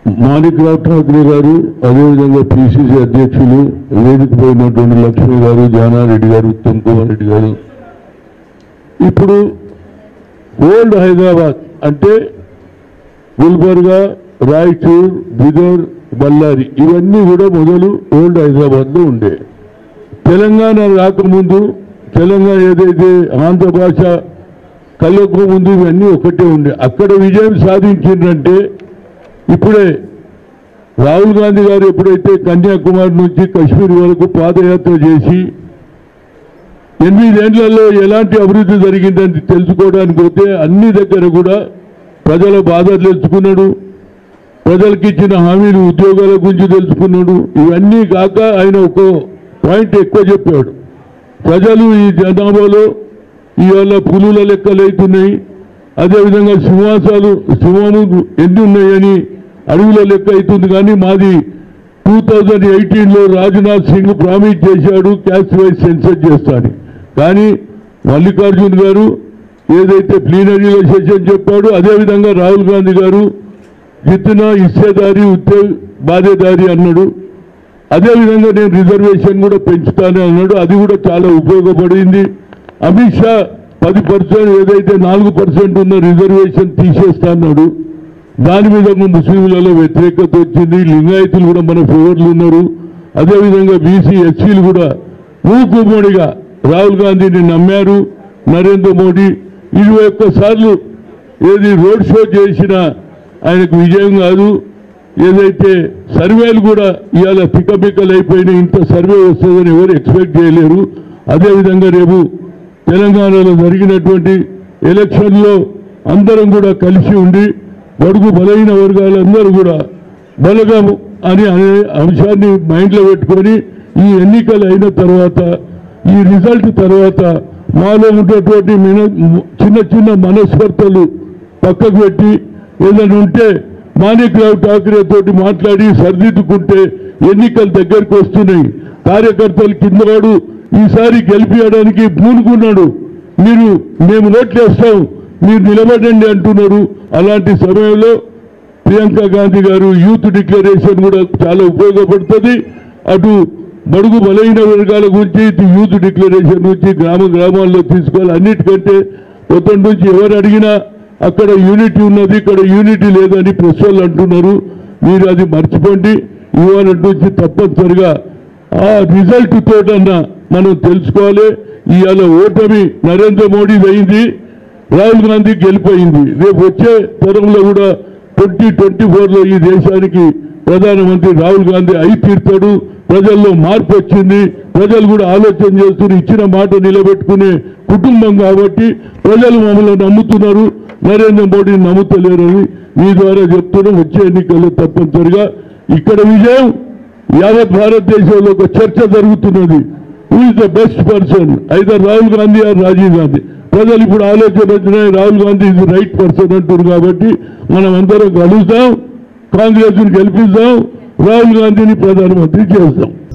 మాణిక్రావు ఠాకరే గారు అదేవిధంగా పిసిసి అధ్యక్షులు వేదిక పోయినటువంటి లక్ష్మి గారు జానారెడ్డి గారు ఉత్తమ్ కుమార్ రెడ్డి గారు ఇప్పుడు ఓల్డ్ హైదరాబాద్ అంటే గుల్బర్గా రాయచూర్ బిదర్ బళ్ళారి ఇవన్నీ కూడా మొదలు ఓల్డ్ హైదరాబాద్లో ఉండే తెలంగాణ రాకముందు తెలంగాణ ఏదైతే ఆంధ్ర భాష కలగక ముందు ఇవన్నీ ఒకటే ఉండే అక్కడ విజయం సాధించిందంటే ఇప్పుడే రాహుల్ గాంధీ గారు ఎప్పుడైతే కన్యాకుమారి నుంచి కశ్మీర్ వరకు పాదయాత్ర చేసి ఎనిమిదేళ్లలో ఎలాంటి అభివృద్ధి జరిగిందని తెలుసుకోవడానికి పోతే అన్ని దగ్గర కూడా ప్రజల బాధ తెలుసుకున్నాడు ప్రజలకు ఇచ్చిన హామీలు ఉద్యోగాల గురించి తెలుసుకున్నాడు ఇవన్నీ కాక ఆయన ఒక పాయింట్ ఎక్కువ చెప్పాడు ప్రజలు ఈ జనాభాలో ఇవాళ పులుల లెక్కలు అవుతున్నాయి అదేవిధంగా సింహాసాలు సింహము ఎన్ని ఉన్నాయని అడవుల లెక్క అవుతుంది కానీ మాది టూ థౌజండ్ ఎయిటీన్లో రాజ్నాథ్ సింగ్ ప్రామిస్ చేశాడు క్యాస్ట్ వైజ్ సెన్సర్ చేస్తాను కానీ మల్లికార్జున్ గారు ఏదైతే ప్లీనరీలో సెషన్ చెప్పాడు అదేవిధంగా రాహుల్ గాంధీ గారు జిత్తున ఇచ్చేదారి ఉద్దే బాధేదారి అన్నాడు అదేవిధంగా నేను రిజర్వేషన్ కూడా పెంచుతాను అన్నాడు అది కూడా చాలా ఉపయోగపడింది అమిత్ షా పది పర్సెంట్ ఏదైతే నాలుగు పర్సెంట్ ఉన్న రిజర్వేషన్ తీసేస్తా అన్నాడు దాని మీద ముస్లింలలో వ్యతిరేకత వచ్చింది లింగాయతులు కూడా మన ఫేవర్లు ఉన్నారు అదేవిధంగా బీసీ ఎస్సీలు కూడా మూకుమ్మడిగా రాహుల్ గాంధీని నమ్మారు నరేంద్ర మోడీ ఇరవై ఒక్కసార్లు ఏది రోడ్ షో చేసిన ఆయనకు విజయం కాదు ఏదైతే సర్వేలు కూడా ఇవాళ పిక్కపిక్కలు అయిపోయినాయి ఇంత సర్వే వస్తుందని ఎవరు ఎక్స్పెక్ట్ చేయలేరు అదేవిధంగా రేపు తెలంగాణలో జరిగినటువంటి ఎలక్షన్లో అందరం కూడా కలిసి ఉండి బడుగు బలైన వర్గాలందరూ కూడా బలగం అని అనే అంశాన్ని మైండ్లో పెట్టుకొని ఈ ఎన్నికలు అయిన తర్వాత ఈ రిజల్ట్ తర్వాత మాలో ఉన్నటువంటి మిన- చిన్న చిన్న మనస్పర్ధలు పక్కకు పెట్టి ఏదైనా ఉంటే మాణిక్రావు ఠాకరే తోటి మాట్లాడి సరిదిద్దుకుంటే ఎన్నికలు దగ్గరికి వస్తున్నాయి కార్యకర్తలు కిందవాడు ఈసారి గెలిపించడానికి పూనుకున్నాడు మీరు మేము నోట్లేస్తాం మీరు నిలబడండి అంటున్నారు అలాంటి సమయంలో ప్రియాంక గాంధీ గారు యూత్ డిక్లరేషన్ కూడా చాలా ఉపయోగపడుతుంది అటు బడుగు బలైన వర్గాల గురించి ఇటు యూత్ డిక్లరేషన్ గురించి గ్రామ గ్రామాల్లో తీసుకోవాలి అన్నిటికంటే మొత్తం నుంచి ఎవరు అడిగినా అక్కడ యూనిటీ ఉన్నది ఇక్కడ యూనిటీ లేదని ప్రెస్ వాళ్ళు అంటున్నారు మీరు అది మర్చిపోండి ఇవాళ నుంచి తప్పనిసరిగా ఆ రిజల్ట్ తోటన్నా మనం తెలుసుకోవాలి ఇవాళ ఓటమి నరేంద్ర మోడీ అయింది రాహుల్ గాంధీ గెలిపోయింది రేపు వచ్చే తరంలో కూడా ట్వంటీ ట్వంటీ ఫోర్లో ఈ దేశానికి ప్రధానమంత్రి రాహుల్ గాంధీ అయి తీర్తాడు ప్రజల్లో మార్పు వచ్చింది ప్రజలు కూడా ఆలోచన చేస్తున్నారు ఇచ్చిన మాట నిలబెట్టుకునే కుటుంబం కాబట్టి ప్రజలు మమ్మల్ని నమ్ముతున్నారు నరేంద్ర మోడీని నమ్ముతలేరని మీ ద్వారా చెప్తున్నాం వచ్చే ఎన్నికల్లో తప్పనిసరిగా ఇక్కడ విజయం యావత్ భారతదేశంలో ఒక చర్చ జరుగుతున్నది who is the best person either Rahul Gandhi or Rajiv Gandhi ప్రజలు ఇప్పుడు ఆలోచన వచ్చినాయి Rahul Gandhi is right person అంటున్నారు కాబట్టి మనం అందరం కలుద్దాం కాంగ్రెస్ ని గెలిపిద్దాం రాహుల్ గాంధీని ప్రధానమంత్రి చేస్తాం